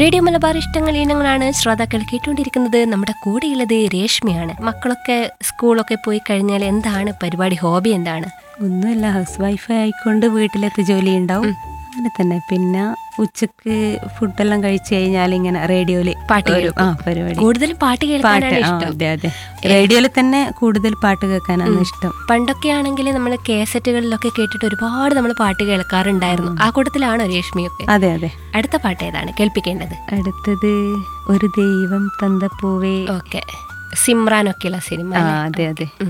Radio Malabar ഇഷ്ടങ്ങൾ ഇനങ്ങളാണ് ശ്രോതാക്കൾ കേട്ടുകൊണ്ടിരിക്കുന്നത് നമ്മുടെ കൂടെയുള്ളത് രേഷ്മയാണ് മക്കളൊക്കെ സ്കൂളൊക്കെ പോയി കഴിഞ്ഞാൽ എന്താണ് പരിപാടി ഹോബി എന്താണ് ഒന്നുമില്ല ഹൗസ് വൈഫ് ആയിക്കൊണ്ട് വീട്ടിലത്തെ ജോലി ഉണ്ടാവും അങ്ങനെ തന്നെ പിന്നെ ഉച്ചക്ക് ഫുഡെല്ലാം കഴിച്ചു കഴിഞ്ഞാൽ ഇങ്ങനെ റേഡിയോയില് പാട്ട് ഒരു- കേൾക്കും. ആ പരിപാടി കൂടുതലും പാട്ട് പാട്ട് കേൾക്കാനാണ് ആ, ഇഷ്ടം അതെ അതെ റേഡിയോയിൽ തന്നെ കൂടുതൽ പാട്ട് കേൾക്കാനാണ് ഇഷ്ടം പണ്ടൊക്കെ ആണെങ്കിൽ നമ്മൾ കേസറ്റുകളിലൊക്കെ കേട്ടിട്ട് ഒരുപാട് നമ്മൾ പാട്ട് കേൾക്കാറുണ്ടായിരുന്നു ആ കൂട്ടത്തിലാണോ രേഷ്മിയൊക്കെ അതെ അതെ അടുത്ത പാട്ട് ഏതാണ് കേൾപ്പിക്കേണ്ടത് അടുത്തത് ഒരു ദൈവം തന്തപ്പൂവേ ഓക്കെ സിമ്രാനൊക്കെയുള്ള സിനിമ ആ അല്ലേ? അതെ അതെ